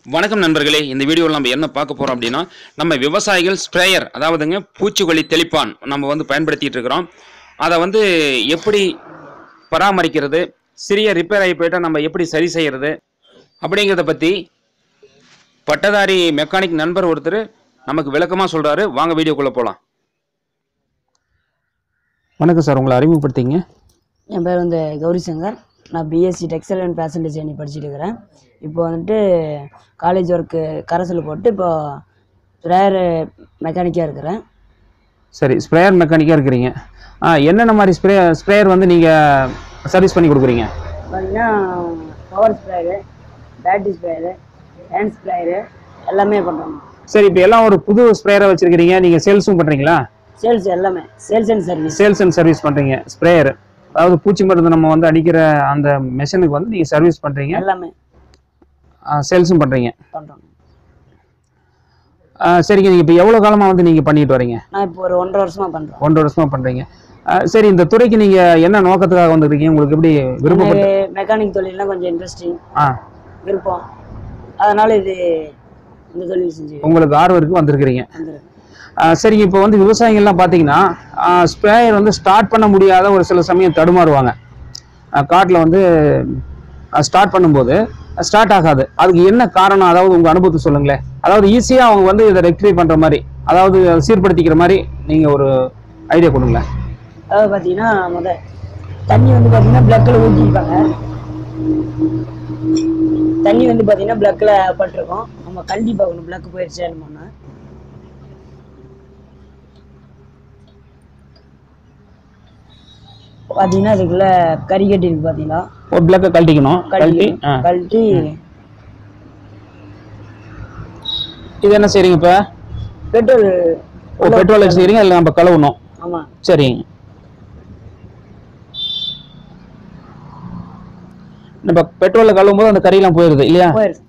வணக்கம் நண்பர்களே இந்த வீடியோவில் நம்ம என்ன பார்க்க போறோம் அப்படின்னா நம்ம விவசாயிகள் ஸ்ப்ரேயர் அதாவதுங்க பூச்சிக்கொல்லி தெளிப்பான் நம்ம வந்து பயன்படுத்திட்டு இருக்கிறோம் அதை வந்து எப்படி பராமரிக்கிறது சிறிய ரிப்பேர் ஆகி போயிட்டா நம்ம எப்படி சரி செய்யறது அப்படிங்கிறத பற்றி பட்டதாரி மெக்கானிக் நண்பர் ஒருத்தர் நமக்கு விளக்கமாக சொல்றாரு வாங்க வீடியோக்குள்ளே போகலாம் வணக்கம் சார் உங்களை அறிமுகப்படுத்திங்க என் பேர் வந்து கௌரி சங்கர் நான் BSc textile and fashion designing படிச்சுட்டு இருக்கிறேன் இப்போ வந்துட்டு காலேஜ் ஒர்க்கு கரசில் போட்டு இப்போ ரேர் மெக்கானிக்காக இருக்கிறேன் சரி ஸ்ப்ரேயர் மெக்கானிக்காக இருக்கிறீங்க ஆ என்னென்ன மாதிரி ஸ்ப்ரே ஸ்ப்ரேயர் வந்து நீங்கள் சர்வீஸ் பண்ணி கொடுக்குறீங்க பார்த்தீங்கன்னா power sprayer battery sprayer hand sprayer எல்லாமே பண்ணுறோம் சரி இப்போ எல்லாம் ஒரு புது ஸ்ப்ரேயரை வச்சிருக்கிறீங்க நீங்கள் சேல்ஸும் பண்ணுறீங்களா சேல்ஸ் எல்லாமே sales and service sales and service பண்ணுறீங்க ஸ்ப்ரேயர் அதாவது பூச்சி மருந்து நம்ம வந்து அடிக்கிற அந்த மெஷினுக்கு வந்து நீங்கள் சர்வீஸ் பண்ணுறீங்க எல்லாமே சேல்ஸும் பண்ணுறீங்க பண்ணுறோம் சரிங்க நீங்கள் இப்போ எவ்வளோ காலமாக வந்து நீங்கள் பண்ணிட்டு வரீங்க நான் இப்போ ஒரு ஒன்றரை வருஷமாக பண்ணுறோம் ஒன்றரை வருஷமாக பண்ணுறீங்க சரி இந்த துறைக்கு நீங்கள் என்ன நோக்கத்துக்காக வந்திருக்கீங்க உங்களுக்கு எப்படி விருப்பப்பட்டு எனக்கு மெக்கானிக் தொழில்னா கொஞ்சம் இன்ட்ரெஸ்டிங் ஆ விருப்பம் அதனால் இது இந்த தொழில் செஞ்சு உங்களுக்கு ஆர்வம் இருக்கு வந்திருக்கிறீங்க வந்துருக்கு ஆ, சரிங்க இப்போ வந்து விவசாயிகள்லாம் பார்த்தீங்கன்னா ஸ்ப்ரேயர் வந்து ஸ்டார்ட் பண்ண முடியாத ஒரு சில சமயம் தடுமாறுவாங்க காட்டில் வந்து ஸ்டார்ட் பண்ணும்போது ஸ்டார்ட் ஆகாது அதுக்கு என்ன காரணம் அதாவது உங்கள் அனுபவத்தை சொல்லுங்களேன் அதாவது ஈஸியாக அவங்க வந்து இதை ரெக்டிஃபை பண்ணுற மாதிரி அதாவது சீர்படுத்திக்கிற மாதிரி நீங்கள் ஒரு ஐடியா கொடுங்களேன் அதாவது பார்த்தீங்கன்னா முத தண்ணி வந்து பார்த்தீங்கன்னா பிளக்கில் ஊற்றிருப்பாங்க தண்ணி வந்து பார்த்தீங்கன்னா பிளக்கில் பட்டிருக்கோம் நம்ம கண்டி பார்க்கணும் பிளக் போயிடுச்சு என்னமோன்னா பார்த்தீங்கன்னா அதுக்குள்ள கறி கட்டி இருக்கு பார்த்தீங்களா ஒரு பிளக்கை கழட்டிக்கணும் கழட்டி கழட்டி ஆ கழட்டி இது என்ன செய்றீங்க இப்போ பெட்ரோல் ஓ பெட்ரோல் வச்சு செய்றீங்க இல்லை நம்ம கழுவணும் ஆமாம் சரிங்க நம்ம பெட்ரோலில் கழுவும் போது அந்த கறியெல்லாம் போயிடுது இல்லையா போயிடுது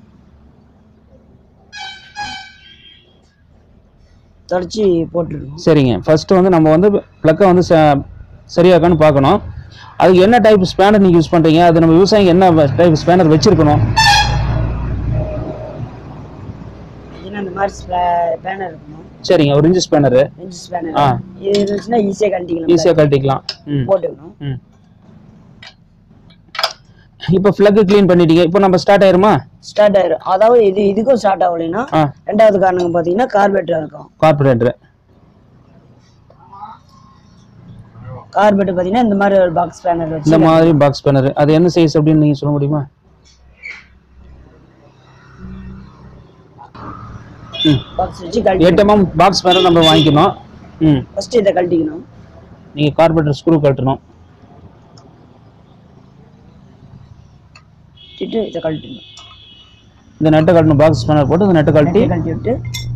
தொடச்சி போட்டுருக்கோம் சரிங்க ஃபர்ஸ்ட் வந்து நம்ம வந்து ப்ளக்கை வந்து ச- சரியாக்கான்னு பார்க்கணும் அதுக்கு என்ன டைப் ஸ்பேனர் நீங்கள் யூஸ் பண்ணுறீங்க அது நம்ம விவசாயிங்க என்ன டைப் ஸ்பேனர் வச்சிருக்கணும் ஏன்னா இந்த மாதிரி பேனர் இருக்கணும் சரிங்க ஒரு இன்ச்சு ஸ்பேனரு ரெஞ்சு ஸ்பேனர் ஆ. இது இருந்துச்சுன்னா ஈஸியாக கழட்டிக்கலாம் ஈஸியாக கழட்டிக்கலாம் ம் போட்டுக்கணும் ம் இப்போ ஃப்ளக்கு க்ளீன் பண்ணிட்டீங்க இப்போ நம்ம ஸ்டார்ட் ஆயிருமா ஸ்டார்ட் ஆயிரும் அதாவது இது இதுக்கும் ஸ்டார்ட் ஆகலைன்னா ஆ ரெண்டாவது காரணம் பார்த்தீங்கன்னா கார்பரேட்டர் இருக்கும் கார்பரேட்டர் கார்பரேட்டர் பார்த்தீங்கன்னா இந்த மாதிரி ஒரு பாக்ஸ் பேனர் இந்த வச்சு மாதிரி பாக்ஸ் ஸ்பேனர் அது என்ன சைஸ் அப்படின்னு நீங்கள் சொல்ல முடியுமா ம் பாக்ஸ் வச்சு கழட்டி எட்டு எம்எம் பாக்ஸ் ஸ்பேனர் நம்ம வாங்கிக்கணும் ம் ஃபர்ஸ்ட் இதை கழட்டிக்கணும் நீங்கள் கார்பரேட்டர் ஸ்க்ரூ கழட்டணும் கழட்டிட்டு இதை கழட்டிக்கணும் இந்த நெட்டை கழட்டணும் பாக்ஸ் ஸ்பேனர் போட்டு இந்த நெட்டை கழட்டி கழட்டி விட்டு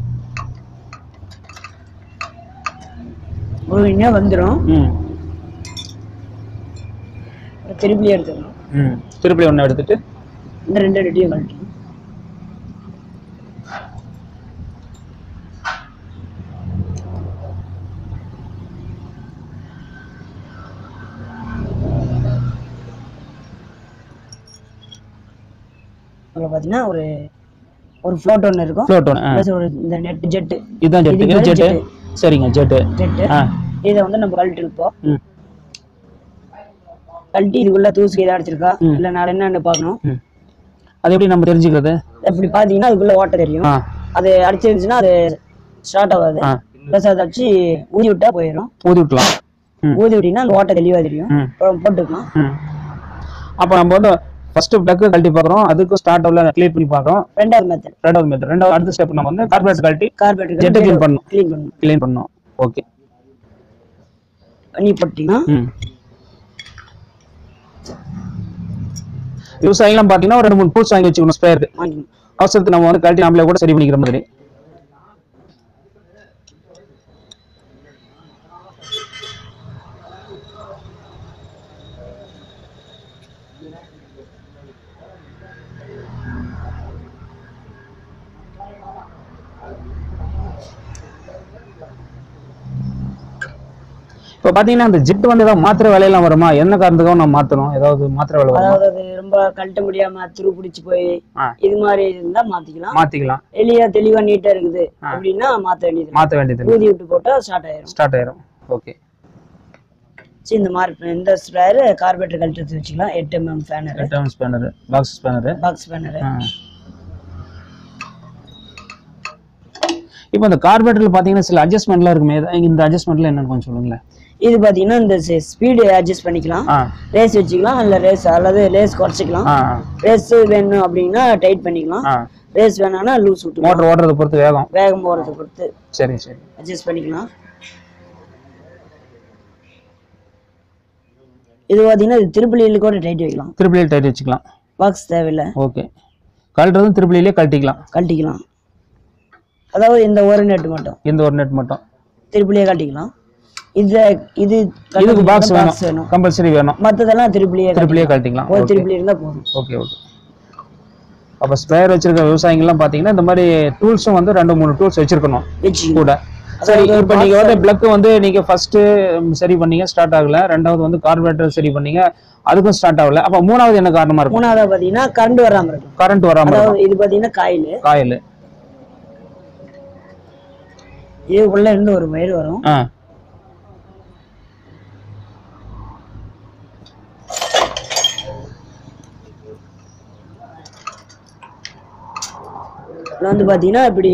முழுமையாக வந்துடும் ம் திருப்பி எடுத்துக்கணும் ம் திருப்பி ஒன்று எடுத்துட்டு இந்த ரெண்டு ரெட்டையும் கழட்டணும் அதில் பார்த்தீங்கன்னா ஒரு ஒரு ஃப்ளோட் ஒன்று இருக்கும் ஃப்ளோட் ஒன்று ஆ ப்ளஸ் ஒரு இந்த நெட் ஜெட்டு இதுதான் ஜெட்டு இது இது ஜெட்டு ஜெட்டு. சரிங்க ஜெட்டு ஜெட்டு ஆ இதை வந்து நம்ம கழட்டி இருப்போம் ம் கழட்டி இதுக்குள்ள தூசு ஏதாவது அடிச்சிருக்கா ம். இல்லை நான் என்னன்னு பார்க்கணும் ம் அது எப்படி நம்ம தெரிஞ்சுக்கிறது அப்படி பார்த்தீங்கன்னா அதுக்குள்ள ஓட்டை தெரியும் ஆ அது அடிச்சிருந்துச்சுன்னா அது ஸ்டார்ட் ஆகாது ஆ ப்ளஸ் அதை அடிச்சு ஊதி விட்டா போயிடும் ஊதி விட்டலாம் ம் ஊதி விட்டீங்கன்னா அந்த ஓட்டை தெளிவாக தெரியும் ம் அப்புறம் போட்டுக்கலாம் ம் அப்போ நம்ம வந்து ஃபர்ஸ்ட் பிளக்கு கழட்டி பார்க்குறோம் அதுக்கும் ஸ்டார்ட் அவ்ல க்ளீன் பண்ணி பார்க்குறோம் ரெண்டாவது மெத்தட் ரெண்டாவது மெத்தட் ரெண்டாவது அடுத்த ஸ்டெப் நம்ம வந்து கார்பரேட்டர் கழட்டி கார்பரேட்டர் ஜெட்டை க்ளீன் பண்ணணும் க்ளீன் பண்ணணும் க்ளீன் பண்ணணும் ஓகே பண்ணி போட்டிங்கன்னா ம் விவசாயிகள்லாம் பார்த்தீங்கன்னா ஒரு ரெண்டு மூணு டூல்ஸ் வாங்கி வச்சுக்கணும் ஸ்பேருக்கு வாங்கிக்கணும் அவசரத்துக்கு நம்ம வந்து கழட்டி நம்மளே கூட சரி பண்ணிக்கிற மாதிரி இப்போ பார்த்தீங்கன்னா அந்த ஜெட் வந்து ஏதாவது மாத்திரை வேலையெல்லாம் வருமா என்ன காரணத்துக்காக நம்ம மாற்றணும் ஏதாவது மாத்திரை வேலை வருமா அதாவது அது ரொம்ப கழட்ட முடியாம துரு பிடிச்சி போய் ஆ. இது மாதிரி இருந்தா மாத்திக்கலாம் மாத்திக்கலாம் வெளியே தெளிவா நீட்டா இருக்குது அப்படின்னா மாத்த வேண்டியது மாத்த வேண்டியது ஊதி விட்டு போட்டா ஸ்டார்ட் ஆயிரும் ஸ்டார்ட் ஆயிரும் ஓகே சரி, இந்த மாதிரி இந்த ஸ்ப்ரேயர் கார்பரேட்டர் கழட்டு வச்சுக்கலாம் எட்டு MM spanner return spanner box spanner box spanner இப்போ இந்த கார்பரேட்டர்ல பாத்தீங்கன்னா சில அட்ஜஸ்ட்மெண்ட்லாம் இருக்குமே இது- இந்த அட்ஜஸ்ட்மெண்ட்ல என்னன்னு கொஞ்சம் சொல்லுங்களேன் இது பாத்தீங்கன்னா இந்த ஸ்பீடு அட்ஜஸ்ட் பண்ணிக்கலாம் ஆ ரேஸ் வச்சுக்கலாம் இல்ல ரேஸ் அல்லது ரேஸ் குறைச்சிக்கலாம் ஆ ரேஸ் வேணும் அப்படின்னா டைட் பண்ணிக்கலாம் ஆ ரேஸ் வேணாம்னா லூஸ் விட்டுக்கலாம் மோட்டர் ஓடுறத பொறுத்து வேகம் வேகம் போறதை பொறுத்து சரி சரி அட்ஜஸ்ட் பண்ணிக்கலாம் இது பாத்தீங்கன்னா இது திருப்பலியில் கூட டைட் வைக்கலாம் திருப்பிலே டைட் வச்சுக்கலாம் பாக்ஸ் தேவையில்லை ஓகே கழட்டுறதும் திருப்பிலே கழட்டிக்கலாம் கழட்டிக்கலாம் அதாவது இந்த ஒரு நெட் மட்டும் இந்த ஒரு நெட் மட்டும் திருப்பலியே கழட்டிக்கலாம் இது இது இதுக்கு பாக்ஸ் பாக்ஸ் வேணும் வேணும் கம்பல்சரி வேணும் மத்ததெல்லாம் திருப்பலியே திருப்பிலே கழட்டிக்கலாம். கழட்டிக்கலாம் ஒரு திருப்பலி இருந்தா போதும் ஓகே ஓகே அப்போ ஸ்ப்ரேயர் வச்சிருக்க விவசாயிங்கெல்லாம் பார்த்தீங்கன்னா இந்த மாதிரி டூல்ஸும் வந்து ரெண்டு மூணு டூல்ஸ் வச்சிருக்கணும் வச்சுக்கலாம் கூட சரி இப்போ நீங்க வந்து பிளக் வந்து நீங்க ஃபர்ஸ்ட் சரி பண்ணீங்க ஸ்டார்ட் ஆகல ரெண்டாவது வந்து கார்பரேட்டர் சரி பண்ணீங்க அதுக்கும் ஸ்டார்ட் ஆகல அப்ப மூணாவது என்ன காரணமா இருக்கும் மூணாவது பாத்தீங்கன்னா கரண்ட் வராம இருக்கும் கரண்ட் வராம இருக்கும் அதாவது இது பாத்தீங்கன்னா காயில் காயில் இது உள்ள இருந்து ஒரு வயிறு வரும் ஆ இதுல வந்து பாத்தீங்கன்னா இப்படி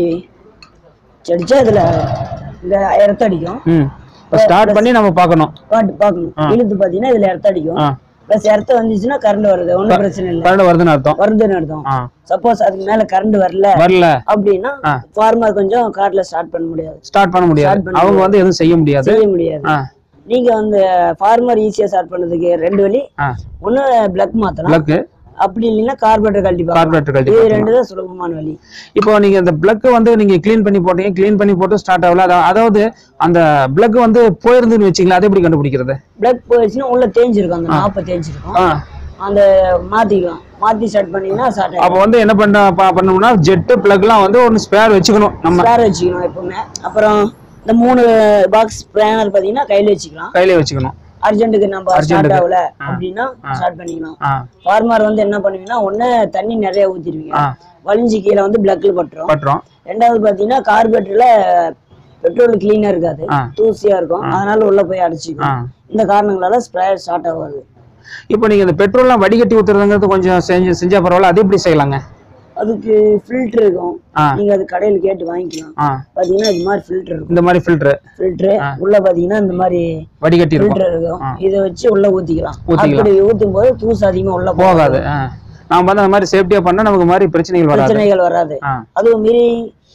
அடிச்சா இதுல இந்த இடத்த அடிக்கும் ம் இப்போ ஸ்டார்ட் பண்ணி நம்ம பார்க்கணும் பாட்டு பார்க்கணும் இழுத்து பாத்தீங்கன்னா இதுல இடத்த அடிக்கும் ஆ பிளஸ் இடத்த வந்துச்சுன்னா கரண்ட் வருது ஒண்ணும் பிரச்சனை இல்லை கரண்ட் வருதுன்னு அர்த்தம் வருதுன்னு அர்த்தம் ஆ சப்போஸ் அதுக்கு மேல கரண்ட் வரல வரல அப்படின்னா ஆ. ஃபார்மர் கொஞ்சம் காட்டுல ஸ்டார்ட் பண்ண முடியாது ஸ்டார்ட் பண்ண முடியாது பண்ண அவங்க வந்து எதுவும் செய்ய முடியாது செய்ய முடியாது ஆ நீங்க வந்து ஃபார்மர் ஈஸியா ஸ்டார்ட் பண்ணதுக்கு ரெண்டு வழி ஆ ஒண்ணு பிளக் மாத்தலாம் பிளக் அப்படி இல்லைன்னா கார்பரேட்டர் கழட்டி பார்க்கலாம் கார்பரேட்டர் கழட்டி இது ரெண்டு தான் சுலபமான வழி இப்போ நீங்க இந்த பிளக் வந்து நீங்க க்ளீன் பண்ணி போட்டீங்க க்ளீன் பண்ணி போட்டு ஸ்டார்ட் ஆகல அதா- அதாவது அந்த பிளக் வந்து போயிருந்துன்னு வச்சுங்களா அதை எப்படி கண்டுபிடிக்கிறது பிளக் போயிடுச்சுன்னா உள்ள தேஞ்சிருக்கும் அந்த நாப்ப தேஞ்சிருக்கும் ஆ அந்த மாத்திக்கலாம் மாத்தி ஸ்டார்ட் பண்ணீங்கன்னா ஸ்டார்ட் அப்போ வந்து என்ன பண்ண ப- பண்ணணும்னா ஜெட்டு பிளக்லாம் வந்து ஒன்று ஸ்பேர் வச்சுக்கணும் நம்ம ஸ்பேர் வச்சுக்கணும் எப்பவுமே அப்புறம் இந்த மூணு பாக்ஸ் பிளானர் பாத்தீங்கன்னா கையில வச்சுக்கலாம் கையிலே வச்சுக்கணும் அர்ஜென்ட்டுக்கு நம்ம ஸ்டார்ட் ஆகல அப்படின்னா ஸ்டார்ட் பண்ணிக்கலாம் ஆ ஃபார்மர் வந்து என்ன பண்ணுவீங்கன்னா ஒண்ணு தண்ணி நிறைய ஊத்திடுவீங்க ஆ வலிஞ்சு கீழே வந்து பிளக்ல பட்டுரும் பட்டுறோம் ரெண்டாவது பாத்தீங்கன்னா கார்பரேட்டர்ல பெட்ரோல் கிளீனா இருக்காது ஆ. தூசியா இருக்கும் அதனால உள்ள போய் அடைச்சிக்கும் ஆ இந்த காரணங்களால ஸ்ப்ரேயர் ஸ்டார்ட் ஆகாது இப்போ நீங்க இந்த பெட்ரோல்லாம் வடிகட்டி ஊத்துறதுங்கிறது கொஞ்சம் செஞ்சு செஞ்சா பரவாயில்ல அது எப்படி செய்யலாங்க அதுக்கு ஃபில்டர் இருக்கும் ஆ. நீங்க அது கடையில கேட்டு வாங்கிக்கலாம் ஆ பாத்தீங்கன்னா இது மாதிரி ஃபில்டர் இருக்கும் இந்த மாதிரி ஃபில்டர் ஃபில்டர் உள்ள பாத்தீங்கன்னா இந்த மாதிரி வடிகட்டி இருக்கும் ஃபில்டர் இருக்கும் இதை வச்சு உள்ள ஊத்திக்கலாம் ஊத்திக்கலாம். அப்படி ஊத்தும் போது தூசு அதிகமா உள்ள போகாது போகாது ஆ நாம வந்து அந்த மாதிரி சேஃப்டியா பண்ணா நமக்கு மாதிரி பிரச்சனைகள் வராது பிரச்சனைகள் வராது ஆ அதுவும் மீறி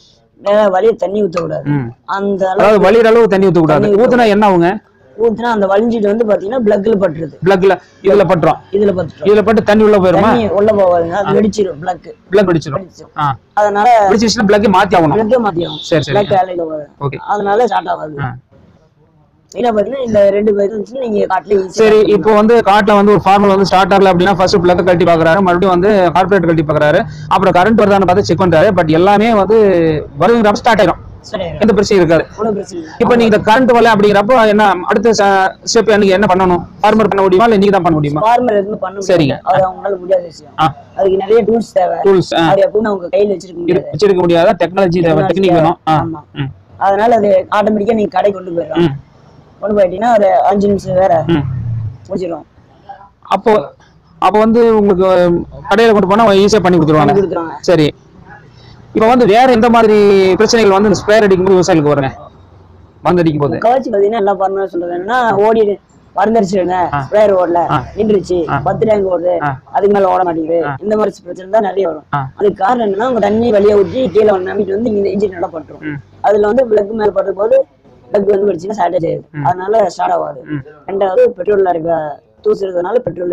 மேல வழிய தண்ணி ஊத்த கூடாது ம் அந்த அளவு அதாவது வலிகிற அளவு தண்ணி ஊற்றக்கூடாது ஊத்துனா என்ன ஆகுங்க ஊத்துனா அந்த வலிஞ்சிட்டு வந்து பாத்தீங்கன்னா பிளக்ல பட்டுருது பிளக்ல இதுல பட்டுரும் இதுல பட்டுரும் இதுல பட்டு தண்ணி உள்ள போயிருமா தண்ணி உள்ள போகாதுங்க அது வெடிச்சிரும் பிளக் பிளக் பிடிச்சிரும் ஆ அதனால பிடிச்சிச்சுன்னா பிளக் மாத்தி ஆகணும் பிளக்கே மாத்திடும் சரி சரி பிளக் வேலையில போகாது ஓகே அதனால ஸ்டார்ட் ஆகாது ஆ மெயினா பாத்தீங்கன்னா இந்த ரெண்டு பேர் இருந்துச்சுன்னா நீங்க காட்டுல ஈஸியா சரி இப்போ வந்து காட்டுல வந்து ஒரு ஃபார்மல் வந்து ஸ்டார்ட் ஆகல அப்படின்னா ஃபர்ஸ்ட் பிளக் கழட்டி பாக்குறாரு மறுபடியும் வந்து கார்பரேட் கழட்டி பாக்குறாரு அப்புறம் கரண்ட் வருதான்னு பார்த்து செக் பண்றாரு பட் எல்லாமே வந்து வருங்கிறப்ப ஸ்டார்ட் ஆயிடும் சரி எந்த பிரச்சனையும் இருக்காது ஒன்றும் பிரச்சனை இல்லை இப்போ நீங்க இந்த கரண்ட் வரல அப்படிங்கிறப்போ என்ன அடுத்த ஸ்டெப் எனக்கு என்ன பண்ணணும் ஃபார்மர் பண்ண முடியுமா இல்ல நீங்க தான் பண்ண முடியுமா ஃபார்மர் எதுவும் பண்ண சரிங்க. முடியாது அது அவங்களால முடியாத விஷயம் ஆ அதுக்கு நிறைய டூல்ஸ் தேவை டூல்ஸ் அது எப்பவுமே அவங்க கையில வச்சிருக்க முடியாது வச்சிருக்க முடியாத டெக்னாலஜி தேவை டெக்னிக் வேணும் ஆ ஆமா ம் அதனால அது ஆட்டோமேட்டிக்கா நீங்க கடை கொண்டு போயிடலாம் ம் கொண்டு போயிட்டீங்கன்னா ஒரு அஞ்சு நிமிஷம் வேற ம் முடிச்சிடும் அப்போ அப்போ வந்து உங்களுக்கு கடையில கொண்டு போனா ஈஸியா பண்ணி கொடுத்துருவாங்க கொடுத்துருவாங்க சரி இப்போ வந்து வேற எந்த மாதிரி பிரச்சனைகள் வந்து இந்த ஸ்ப்ரேயர் அடிக்கும்போது விவசாயிகளுக்கு வருங்க மருந்து அடிக்கும் போது கவச்சு பாத்தீங்கன்னா எல்லா ஃபார்மரும் சொல்றது என்னன்னா ஓடி மறந்துருச்சுங்க ஸ்ப்ரேயர் ஓடல ஆ. நின்றுச்சு பத்து டேங்க் ஓடுது ஆ. அதுக்கு மேல ஓட மாட்டேங்குது இந்த மாதிரி பிரச்சனை தான் நிறைய வரும் ஆ. அதுக்கு காரணம் என்னன்னா உங்க தண்ணி வெளியே ஊற்றி கீழே வந்து நம்பிட்டு வந்து இந்த இன்ஜின் நட பட்டுரும் ம். அதுல வந்து பிளக் மேல பட்ட போது பிளக் வந்து படிச்சுன்னா ஸ்டார்டேஜ் ஆகுது அதனால ஸ்டார்ட் ஆகாது ம். ரெண்டாவது பெட்ரோல்ல இருக்க தூசு இருக்கிறதுனால பெட்ரோல்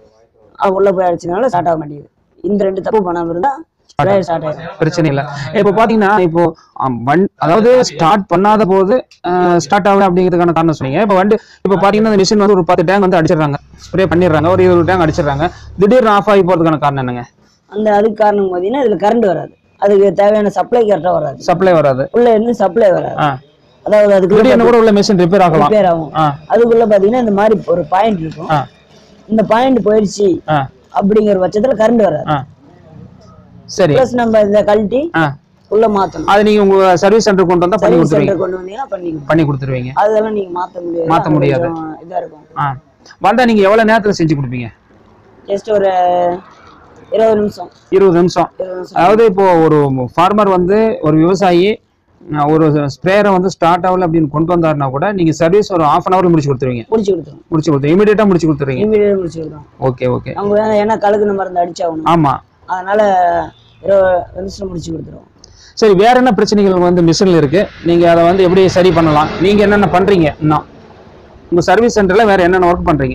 உள்ள போய் அடிச்சதுனால ஸ்டார்ட் ஆக மாட்டேங்குது இந்த ரெண்டு தப்பு பண்ணாம இருந்தா ஸ்ப்ரேயர் ஸ்டார்ட் ஆயிடும் பிரச்சனை இல்லை இப்போ பாத்தீங்கன்னா இப்போ ஆம், வண் அதாவது ஸ்டார்ட் பண்ணாத போது ஸ்டார்ட் ஆகல அப்படிங்கிறதுக்கான காரணம் சொன்னீங்க இப்போ வண்டி இப்போ பாத்தீங்கன்னா இந்த மிஷின் வந்து ஒரு பத்து டேங்க் வந்து அடிச்சிடுறாங்க ஸ்ப்ரே பண்ணிடுறாங்க ஒரு இருபது டேங்க் அடிச்சிடுறாங்க திடீர்னு ஆஃப் ஆகி போறதுக்கான காரணம் என்னங்க அந்த அதுக்கு காரணம் பாத்தீங்கன்னா இதுல கரண்ட் வராது அதுக்கு தேவையான சப்ளை கரெக்டா வராது சப்ளை வராது உள்ள இருந்து சப்ளை வராது ஆ அதாவது அதுக்குள்ள திடீர்னு கூட உள்ள மிஷின் ரிப்பேர் ஆகலாம் ரிப்பேர் ஆகும் ஆ அதுக்குள்ள பாத்தீங்கன்னா இந்த மாதிரி ஒரு பாயிண்ட் இருக்கும் ஆ இந்த பாயிண்ட் போயிடுச்சு ஆ அப்படிங்கிற பட்சத்துல கரண்ட் வராது ஆ சரி ப்ளஸ் நம்ம இதை கழட்டி ஆ உள்ள மாத்தணும் அது நீங்க உங்க சர்வீஸ் சென்டர் கொண்டு வந்தா பண்ணி சர்வீஸ் கொடுத்துருவீங்க சென்டர் கொண்டு வந்தீங்கன்னா பண்ணிக்கணும் பண்ணி கொடுத்துருவீங்க அதெல்லாம் நீங்க மாத்த முடியாது மாத்த அது முடியாது. கொஞ்சம் இதா இருக்கும் ஆ வந்தா நீங்க எவ்வளவு நேரத்துல செஞ்சு கொடுப்பீங்க ஜஸ்ட் ஒரு இருபது நிமிஷம் இருபது நிமிஷம் இருபது நிமிஷம் அதாவது இப்போ ஒரு ஃபார்மர் வந்து ஒரு விவசாயி அஹ், ஒரு ஸ்ப்ரேயரை வந்து ஸ்டார்ட் ஆகல அப்படின்னு கொண்டு வந்தாருன்னா கூட நீங்க சர்வீஸ் ஒரு ஆஃப் அன் ஹவர்ல முடிச்சு கொடுத்துருவீங்க முடிச்சு கொடுத்துரும் முடிச்சு கொடுத்து இமீடியட்டா முடிச்சு கொடுத்துருவீங்க இமீடியட் முடிச்சு கொடுத்துரும் ஓகே ஓகே நம்ம வேணா- ஏன்னா கலக்குன மருந்து அடிச்சாகணும் ஆமா அதனால இருபது நிமிஷம் முடிச்சு கொடுத்துரும் சரி வேற என்ன பிரச்சனைகள் வந்து மிஷின்ல இருக்கு நீங்க அதை வந்து எப்படி சரி பண்ணலாம் நீங்க என்னென்ன பண்றீங்க இன்னும் உங்க சர்வீஸ் சென்டர்ல வேற என்னென்ன ஒர்க் பண்றீங்க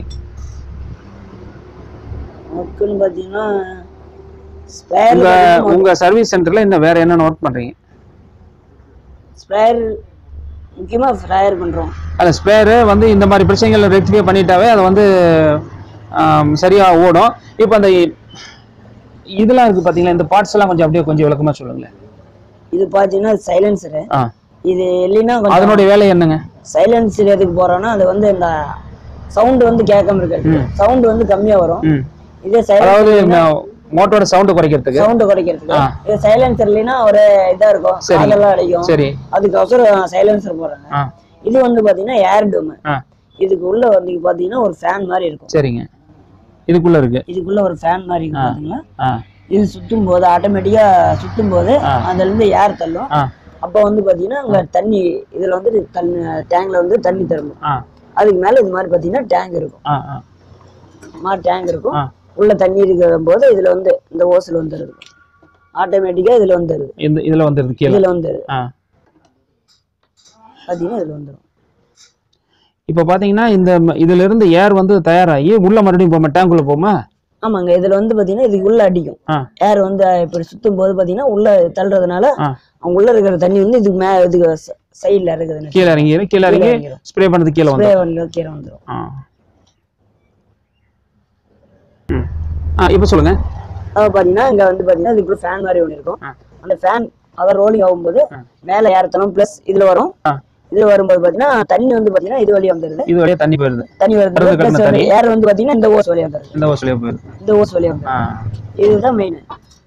ஒர்க்குன்னு பார்த்தீங்கன்னா ஸ்பேர் உங்க உங்க சர்வீஸ் சென்டர்ல இன்னும் வேற என்னென்ன ஒர்க் பண்றீங்க ஸ்பேர் முக்கியமா ஃப்ரையர் பண்றோம் அந்த ஸ்பேரு வந்து இந்த மாதிரி பிரச்சனைகளை ரெக்டிஃபை பண்ணிட்டாவே அது வந்து ஆம், சரியா ஓடும் இப்போ அந்த இதெல்லாம் இருக்கு பாத்தீங்களா இந்த பார்ட்ஸ் எல்லாம் கொஞ்சம் அப்படியே கொஞ்சம் விளக்கமா சொல்லுங்களேன் இது பார்த்தீங்கன்னா சைலன்சரு ஆ இது இல்லைன்னா கொஞ்சம் அதனுடைய வேலை என்னங்க சைலன்சர் எதுக்கு போறோம்னா அது வந்து இந்த சவுண்ட் வந்து கேட்காம இருக்காது சவுண்ட் வந்து கம்மியா வரும் ம் இதே அதாவது சைலன்சர் இந்த மோட்டரோட சவுண்ட் குறைக்கிறதுக்கு சவுண்ட் குறைக்கிறதுக்கு ஆ. இது சைலன்சர் இல்லைன்னா ஒரு இதா இருக்கும் சரி. காதெல்லாம் அடைக்கும் சரி அதுக்கோசரம் சைலன்சர் போடுறாங்க ஆ இது வந்து பாத்தீங்கன்னா ஏர் டூம் ஆ இதுக்கு உள்ள வந்து பாத்தீங்கன்னா ஒரு ஃபேன் மாதிரி இருக்கும் சரிங்க இதுக்குள்ள இருக்கு இதுக்குள்ள ஒரு ஃபேன் மாதிரி இருக்கும் பாத்தீங்களா ஆ இது சுத்தும் போது ஆட்டோமேட்டிக்கா சுத்தும் போது ஆ. அதுல இருந்து ஏர் தள்ளும் ஆ அப்ப வந்து பாத்தீங்கன்னா அங்க தண்ணி இதுல வந்து தண்ணி டேங்க்ல வந்து தண்ணி தரணும் ஆ அதுக்கு மேல இது மாதிரி பாத்தீங்கன்னா டேங்க் இருக்கும் ஆ ஆ இந்த மாதிரி டேங்க் இருக்கும் ஆ. உள்ள தண்ணி இருக்கிற போது இதுல வந்து இந்த ஓஸ்ல வந்துருது ஆட்டோமேட்டிக்கா இதுல வந்துருது இந்த இதுல வந்துருது கீழே இதுல வந்துருது ஆ பாத்தீங்கன்னா இதுல வந்துரும் இப்போ பாத்தீங்கன்னா இந்த ம- இதுல இருந்து ஏர் வந்து தயாராகி உள்ள மறுபடியும் போமா டேங்குள்ள போமா ஆமாங்க இதுல வந்து பாத்தீங்கன்னா இதுக்கு உள்ள அடிக்கும் ஆ ஏர் வந்து இப்படி சுத்தும் போது பாத்தீங்கன்னா உள்ள தள்ளுறதுனால ஆ அவங்க உள்ள இருக்கிற தண்ணி வந்து இதுக்கு மே இதுக்கு சைடுல இருக்குது கீழே இறங்கிடும் கீழே இறங்கி இறங்கிரும். ஸ்ப்ரே பண்ணது கீழே வந்து ஸ்ப்ரே வந்து கீழே வந்துரும் ஆ ம். ஆ இப்போ சொல்லுங்க அதாவது பாத்தீங்கன்னா இங்க வந்து பாத்தீங்கன்னா இதுக்குள்ள ஃபேன் மாதிரி ஒன்று இருக்கும் ஆ. அந்த ஃபேன் அதான் ரோலிங் ஆகும்போது ஆ. மேல ஏறத்தணும் பிளஸ் இதுல வரும் ஆ இதுல வரும்போது பாத்தீங்கன்னா தண்ணி வந்து பாத்தீங்கன்னா இது வழியா வந்துருது இது வழியா தண்ணி போயிருது தண்ணி வருது வருது, பிளஸ் கலந்த தண்ணி. ஏர் வந்து பாத்தீங்கன்னா இந்த ஓஸ் வழியா வந்துருது இந்த வசூலியா போயிருது இந்த ஓஸ் வழியா வந்துருது ஆ இதுதான் மெயின்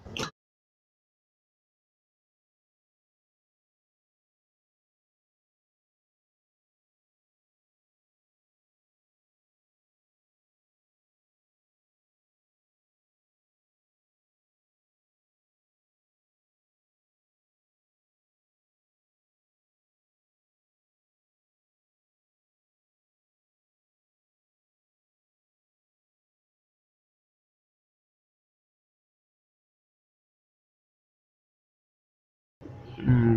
ம்.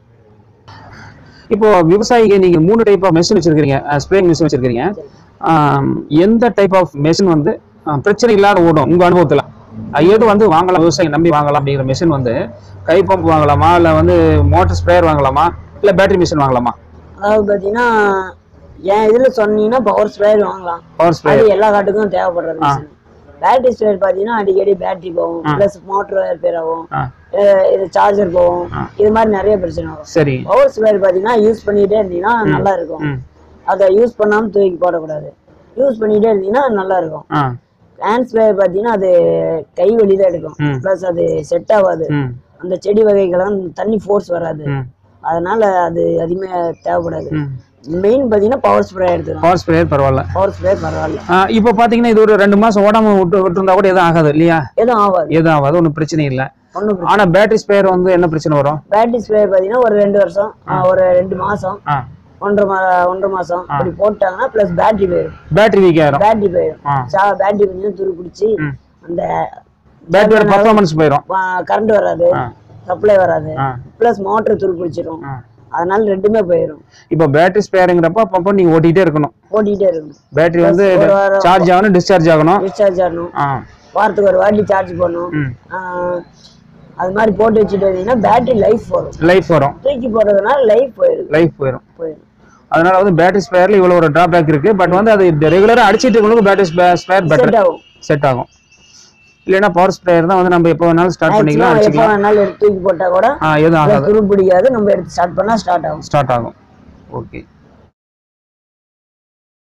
இப்போ விவசாயிக்கு நீங்க மூணு டைப் ஆஃப் மெஷின் வச்சிருக்கீங்க ஸ்ப்ரேயிங் மிஷின் வச்சிருக்கீங்க ஆம், எந்த டைப் ஆஃப் மெஷின் வந்து ஆ, பிரச்சனை இல்லாத ஓடும் உங்க அனுபவத்துல அது எது வந்து வாங்கலாம் விவசாயி நம்பி வாங்கலாம் அப்படிங்கிற மிஷின் வந்து கை பம்ப் வாங்கலாமா இல்ல வந்து மோட்டர் ஸ்ப்ரேயர் வாங்கலாமா இல்ல பேட்டரி மிஷின் வாங்கலாமா அதாவது பாத்தீங்கன்னா என் இதுல சொன்னீங்கன்னா பவர் ஸ்ப்ரேயர் வாங்கலாம் பவர் ஸ்ப்ரேயர் அது எல்லா காட்டுக்கும் தேவைப்படுறது பேட்டரி ஸ்ப்ரேயர் பாத்தீங்கன்னா அடிக்கடி பேட்டரி போகும் பிளஸ் மோட்டர் ரிப்பேர் ஆகும் ஆ அஹ் இது சார்ஜர் போகும் ஆ. இது மாதிரி நிறைய பிரச்சனை வரும் சரி பவர் ஸ்ப்ரேயர் பாத்தீங்கன்னா யூஸ் பண்ணிட்டே இருந்தீங்கன்னா நல்லா இருக்கும் ம் அதை யூஸ் பண்ணாம தூக்கி போடக்கூடாது யூஸ் பண்ணிட்டே இருந்தீங்கன்னா நல்லா இருக்கும் ஆ ஹேண்ட் ஸ்ப்ரேயர் பாத்தீங்கன்னா அது கை வலி தான் எடுக்கும் ம். பிளஸ் அது செட் ஆகாது ம் அந்த செடி வகைகள்லாம் தண்ணி ஃபோர்ஸ் வராது ம் அதனால அது அதிகமா தேவைப்படாது ம் மெயின் பாத்தீங்கன்னா பவர் ஸ்ப்ரே எடுத்துக்கணும் பவர் ஸ்ப்ரேயர் பரவாயில்ல பவர் ஸ்ப்ரே பரவாயில்ல ஆ, இப்போ பாத்தீங்கன்னா இது ஒரு ரெண்டு மாசம் ஓடாம விட்டு விட்டுருந்தா கூட எதுவும் ஆகாது இல்லையா எதுவும் ஆகாது எதுவும் ஆகாது ஒன்றும் பிரச்சனை இல்லை ஒன்றும் ஆனா பேட்டரி ஸ்பேர் வந்து என்ன பிரச்சனை வரும் பேட்டரி ஸ்ப்ரே பாத்தீங்கன்னா ஒரு ரெண்டு வருஷம் ஆ, ஒரு ரெண்டு மாசம் ஆ ஒன்றரை மா ஒன்றரை மாசம் அப்படி போட்டாங்கன்னா பிளஸ் பேட்டரி போயிடும் பேட்டரி வீக் ஆயிரும் பேட்டரி போயிடும் ஆ சா பேட்டரி கொஞ்சம் துரு பிடிச்சி ம். அந்த பேட்டரியோட பர்ஃபார்மன்ஸ் போயிடும் கரண்ட் வராது ஆ சப்ளை வராது ஆ பிளஸ் மோட்டர் துரு பிடிச்சிடும் ஆ அதனால ரெண்டுமே போயிடும் இப்போ பேட்டரி ஸ்பேருங்கிறப்ப அப்பப்போ நீங்க ஓட்டிகிட்டே இருக்கணும் ஓட்டிகிட்டே இருக்கணும் பேட்டரி வந்து ஒரு வாரம் சார்ஜ் ஆகணும் டிஸ்சார்ஜ் ஆகணும் டிஸ்சார்ஜ் ஆகணும் ஆ வாரத்துக்கு ஒரு வாட்டி சார்ஜ் பண்ணணும் ம் ஆ, அது மாதிரி போட்டு வச்சுட்டு வந்தீங்கன்னா பேட்டரி லைஃப் வரும் லைஃப் வரும் தூக்கி போடுறதுனால லைஃப் போயிடுது லைஃப் போயிடும் போயிடும் அதனால வந்து பேட்டரி ஸ்பேர்ல இவ்வளவு ஒரு டிராபேக் இருக்கு பட் வந்து அது ரெகுலரா அடிச்சிட்டு இருக்கவங்களுக்கு பேட்டரி ஸ்பேர் பெட்டர் செட் ஆகும் செட் ஆகும் இல்லைன்னா பவர் ஸ்ப்ரேயர் தான் வந்து நம்ம எப்போ வேணாலும் ஸ்டார்ட் பண்ணிக்கலாம் Maximum எப்போ அடிச்சுக்கலாம் வேணாலும் எடுத்து தூக்கி போட்டா கூட ஆ எதுவும் ஆகாது துரு பிடிக்காது நம்ம எடுத்து ஸ்டார்ட் பண்ணா ஸ்டார்ட் ஆகும் ஸ்டார்ட் ஆகும் ஓகே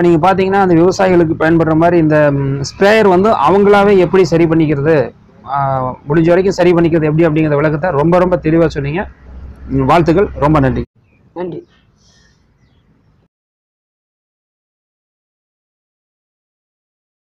இப்போ நீங்கள் பார்த்தீங்கன்னா அந்த விவசாயிகளுக்கு பயன்படுற மாதிரி இந்த ஸ்ப்ரேயர் வந்து அவங்களாவே எப்படி சரி பண்ணிக்கிறது ஆஹ், முடிஞ்ச வரைக்கும் சரி பண்ணிக்கிறது எப்படி அப்படிங்கிற விளக்கத்தை ரொம்ப ரொம்ப தெளிவாக சொன்னீங்க ம், வாழ்த்துக்கள் ரொம்ப நன்றி நன்றி